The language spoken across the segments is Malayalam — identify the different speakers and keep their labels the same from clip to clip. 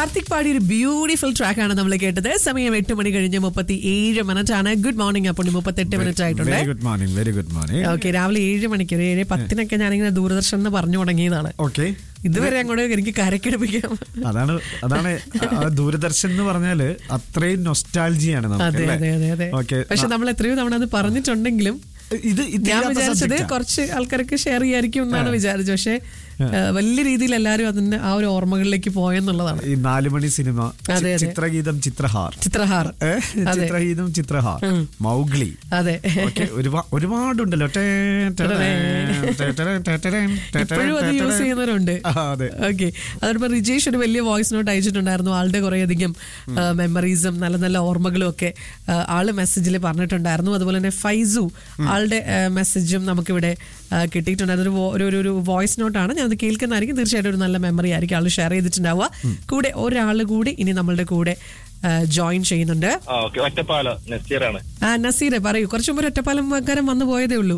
Speaker 1: കാർത്തിക് പാടിയ ഒരു ബ്യൂട്ടിഫുൾ ട്രാക്കാണ് നമ്മൾ കേട്ടത് സമയം എട്ട് മണി കഴിഞ്ഞ് മുപ്പത്തി ഏഴ് മിനിറ്റ് ആണ് ഗുഡ് മോർണിംഗ് അപ്പോൾ മുപ്പത്തെട്ട് മിനിറ്റ് ആയിട്ടുണ്ട്
Speaker 2: very good morning very good morning
Speaker 1: okay രാവിലെ ഏഴ് മണിക്ക് ഒരു ഏഴ് പത്തിനൊക്കെ ഞാനിങ്ങനെ ദൂരദർശൻ എന്ന് പറഞ്ഞു തുടങ്ങിയതാണ്
Speaker 2: ഓക്കെ
Speaker 1: ഇതുവരെ അങ്ങോട്ട് എനിക്ക് കരക്കെടുപ്പിക്കാം
Speaker 2: അതാണ് അതാണ് ആ ദൂരദർശൻ എന്ന് പറഞ്ഞാല് അത്രയും നൊസ്റ്റാൾജിയാണ് നമുക്ക്
Speaker 1: അതെ
Speaker 2: അല്ലേ?
Speaker 1: അതെ അതെ അതെ
Speaker 2: ഓക്കെ
Speaker 1: പക്ഷെ നമ്മൾ എത്രയോ തവണ അത് പറഞ്ഞിട്ടുണ്ടെങ്കിലും
Speaker 2: ഇത് ഇത്
Speaker 1: ഞാൻ
Speaker 2: തീരാത്ത
Speaker 1: വിചാരിച്ചത്
Speaker 2: subject ആ.
Speaker 1: കുറച്ച് ആൾക്കാർക്ക് ഷെയർ ചെയ്യായിരിക്കും എന്നാണ് വിചാരിച്ചത് പക്ഷെ വലിയ രീതിയിൽ എല്ലാവരും അതിന്റെ ആ ഒരു ഓർമ്മകളിലേക്ക് പോയെന്നുള്ളതാണ്
Speaker 2: ഈ നാലുമണി സിനിമ ചി-
Speaker 1: അതെ, അതെ.
Speaker 2: ചിത്രഗീതം ചിത്രഹാർ
Speaker 1: ചിത്രഹാർ
Speaker 2: ഏ?
Speaker 1: അതെ.
Speaker 2: ചിത്രഗീതം ചിത്രഹാർ മൗഗ്ലി
Speaker 1: അതെ
Speaker 2: ഓക്കെ ഒരുപാ- ഒരുപാടുണ്ടല്ലോ ടേ, ടേ, ടേ, ടേ, ടേ, ടേ, ടേ, ടേ,
Speaker 1: ഇപ്പോഴും അത്
Speaker 2: ടേ,
Speaker 1: യൂസ്
Speaker 2: ടേ.
Speaker 1: ചെയ്യുന്നവരുണ്ട്
Speaker 2: ആ, അതെ
Speaker 1: ഓക്കെ അതോടൊപ്പം റിജേഷ് ഒരു വലിയ വോയിസ് നോട്ട് അയച്ചിട്ടുണ്ടായിരുന്നു ആളുടെ കുറേയധികം മെമ്മറീസും നല്ല നല്ല ഓർമ്മകളും ഒക്കെ ആ, ആള് മെസ്സേജിൽ പറഞ്ഞിട്ടുണ്ടായിരുന്നു അതുപോലെ തന്നെ ഫൈസു ആളുടെ മെസ്സേജും നമുക്കിവിടെ ആ, കിട്ടിയിട്ടുണ്ടായിരുന്നു ഒരു വോ- ഒരു ഒരു- ഒരു വോയിസ് നോട്ടാണ് ഞാൻ അത് കേൾക്കുന്നതായിരിക്കും തീർച്ചയായിട്ടും ഒരു നല്ല മെമ്മറി ആയിരിക്കും ആൾ ഷെയർ ചെയ്തിട്ടുണ്ടാവുക കൂടെ ഒരാൾ കൂടി ഇനി നമ്മളുടെ കൂടെ ജോയിൻ ചെയ്യുന്നുണ്ട്
Speaker 3: ആ ഓക്കെ ഒറ്റപ്പാലം നസീറാണ്
Speaker 1: ആ നസീറെ പറയൂ കുറച്ചു മുമ്പ് ഒരു ഒറ്റപ്പാലംകാരൻ വന്നു പോയതേ ഉള്ളൂ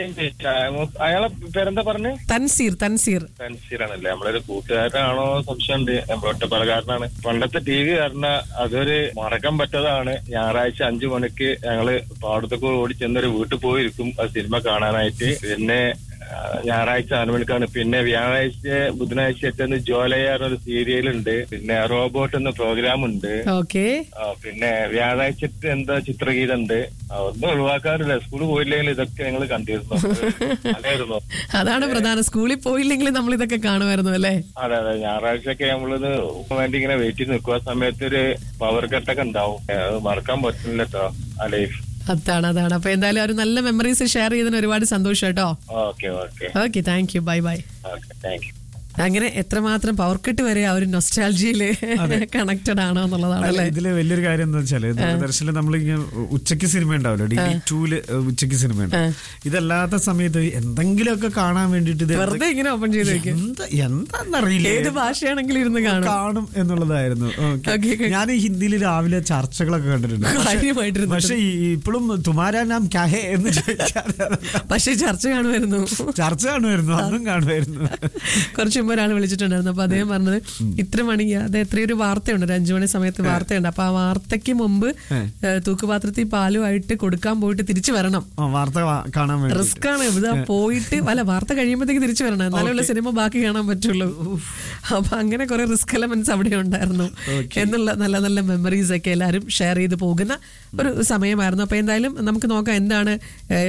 Speaker 3: അയാളെ പേരെന്താ പറഞ്ഞ്
Speaker 1: തൻസീർ തൻസീർ
Speaker 3: നസീറാണല്ലേ നമ്മളൊരു കൂട്ടുകാരനാണോ സംശയമുണ്ട് നമ്മൾ ഒറ്റപ്പാലക്കാരനാണ് പണ്ടത്തെ ടി വി കാരണം അതൊരു മറക്കാൻ പറ്റതാണ് ഞായറാഴ്ച അഞ്ചു മണിക്ക് ഞങ്ങള് പാടത്തൊക്കെ ഓടി ചെന്നൊരു വീട്ടിൽ പോയിരിക്കും ആ സിനിമ കാണാനായിട്ട് പിന്നെ ആ, ഞായറാഴ്ച നാല് മണിക്കാണ് പിന്നെ വ്യാഴാഴ്ച ബുധനാഴ്ച എത്തുന്ന ജോലയാർ ഒരു സീരിയൽ ഉണ്ട് പിന്നെ റോബോട്ട് എന്ന പ്രോഗ്രാം ഉണ്ട്
Speaker 1: ഓക്കെ
Speaker 3: ആ, പിന്നെ വ്യാഴാഴ്ച എന്താ ചിത്രഗീതം ഉണ്ട് ഒന്നും ഒഴിവാക്കാറില്ല സ്കൂളിൽ പോയില്ലെങ്കിൽ ഇതൊക്കെ ഞങ്ങൾ കണ്ടിരുന്നു അതായിരുന്നു
Speaker 1: അതാണ് പ്രധാനം സ്കൂളിൽ പോയില്ലെങ്കിൽ നമ്മൾ ഇതൊക്കെ കാണുമായിരുന്നു അല്ലേ
Speaker 3: അതെ അതെ ഞായറാഴ്ചയൊക്കെ നമ്മളിത് വേണ്ടി ഇങ്ങനെ വെയിറ്റ് ചെയ്ത് നിൽക്കുക ആ സമയത്ത് ഒരു പവർ കട്ടൊക്കെ ഉണ്ടാവും ഏ, അത് മറക്കാൻ പറ്റില്ല കേട്ടോ ആ ലൈഫ്
Speaker 1: അതാണ് അതാണ് അപ്പൊ എന്തായാലും ഒരു നല്ല മെമ്മറീസ് ഷെയർ ചെയ്തതിന് ഒരുപാട് സന്തോഷം കേട്ടോ
Speaker 3: okay okay
Speaker 1: okay thank you bye bye
Speaker 3: okay thank you
Speaker 1: അങ്ങനെ എത്രമാത്രം പവർ കട്ട് വരെ ആ ഒരു നൊസ്റ്റാൾജിയില് കണക്റ്റഡ് ആണോ എന്നുള്ളതാണ്
Speaker 2: അല്ല,
Speaker 1: അല്ലേ
Speaker 2: ഇതില് വലിയൊരു കാര്യം എന്താ വെച്ചാല് ദൂരദർശനിൽ നമ്മൾ ഉച്ചയ്ക്ക് സിനിമ ഉണ്ടാവല്ലോ ഡി ഡി ടൂല് ഉച്ചയ്ക്ക് സിനിമ ഉണ്ടാവും ഇതല്ലാത്ത സമയത്ത് എന്തെങ്കിലുമൊക്കെ കാണാൻ വേണ്ടിട്ട് ഇത്
Speaker 1: വെറുതെ ഇങ്ങനെ ഓപ്പൺ ചെയ്ത് വെക്കും
Speaker 2: എന്താ എന്താന്നറിയില്ല
Speaker 1: ഏത് ഭാഷയാണെങ്കിലും ഇരുന്ന് കാണും
Speaker 2: കാണും എന്നുള്ളതായിരുന്നു ഓക്കേ.
Speaker 1: Okay, okay.
Speaker 2: ഞാൻ ഈ ഹിന്ദിയിൽ രാവിലെ ചർച്ചകളൊക്കെ കണ്ടിട്ടുണ്ട് പക്ഷേ-
Speaker 1: കാര്യമായിട്ടിരുന്നിട്ട്.
Speaker 2: പക്ഷെ ഇപ്പോഴും തുമാരാ നാം ക്യാഹേ എന്ന് ചോദിക്കാതെ
Speaker 1: പക്ഷെ ചർച്ച കാണുമായിരുന്നു
Speaker 2: ചർച്ച കാണുമായിരുന്നു അന്നും കാണുമായിരുന്നു
Speaker 1: കുറച്ച് മുമ്പ് ഒരാൾ വിളിച്ചിട്ടുണ്ടായിരുന്നു അപ്പൊ അദ്ദേഹം പറഞ്ഞത് ഇത്ര മണി അത് എത്രയൊരു വാർത്തയുണ്ട് ഒരു അഞ്ചു മണി സമയത്ത് വാർത്തയുണ്ട് അപ്പൊ ആ വാർത്തയ്ക്ക് മുമ്പ് ഏ, തൂക്കുപാത്രത്തിൽ പാലുമായിട്ട് കൊടുക്കാൻ പോയിട്ട് തിരിച്ചു വരണം
Speaker 2: ആ, വാർത്ത വാ- കാണാൻ വേണ്ടി
Speaker 1: റിസ്ക് ആണ് ഇത് പോയിട്ട് അല്ല വാർത്ത കഴിയുമ്പോഴത്തേക്ക് തിരിച്ചു വരണം എന്നാലുള്ള സിനിമ ബാക്കി കാണാൻ പറ്റുള്ളൂ അപ്പൊ അങ്ങനെ കുറെ റിസ്ക് എലമെന്റ്സ് അവിടെ ഉണ്ടായിരുന്നു എന്നുള്ള നല്ല നല്ല മെമ്മറീസ് ഒക്കെ എല്ലാവരും ഷെയർ ചെയ്ത് പോകുന്ന ഒരു സമയമായിരുന്നു അപ്പൊ എന്തായാലും നമുക്ക് നോക്കാം എന്താണ്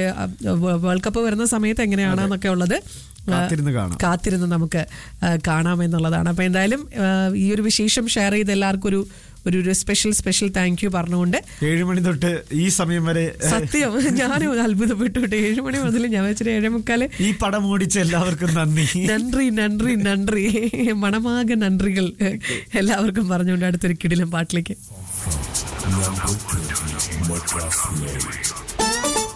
Speaker 1: വേൾഡ് കപ്പ് വരുന്ന സമയത്ത് എങ്ങനെയാണെന്നൊക്കെ ഉള്ളത്
Speaker 2: കാത്തിരുന്ന് കാണാം
Speaker 1: കാത്തിരുന്ന് നമുക്ക് ആ, കാണാമെന്നുള്ളതാണ് അപ്പൊ എന്തായാലും ആ, ഈ ഒരു വിശേഷം ഷെയർ ചെയ്ത് എല്ലാവർക്കും ഒരു ഒരു ഒരു സ്പെഷ്യൽ സ്പെഷ്യൽ താങ്ക് യു പറഞ്ഞുകൊണ്ട്
Speaker 2: ഏഴു മണി തൊട്ട് ഈ സമയം വരെ
Speaker 1: സത്യം ഞാനും അത്ഭുതപ്പെട്ടു കേട്ടോ ഏഴ് മണി മുതൽ ഞാൻ വെച്ചിട്ട് ഏഴേ മുക്കാല്
Speaker 2: ഈ പടം ഓടിച്ച എല്ലാവർക്കും നന്ദി
Speaker 1: നன்றി നன்றി നன்றി മണമാക നன்றிകൾ എല്ലാവർക്കും പറഞ്ഞുകൊണ്ട് അടുത്തൊരു കിടിലും പാട്ടിലേക്ക്
Speaker 4: Number 20, Madras Made.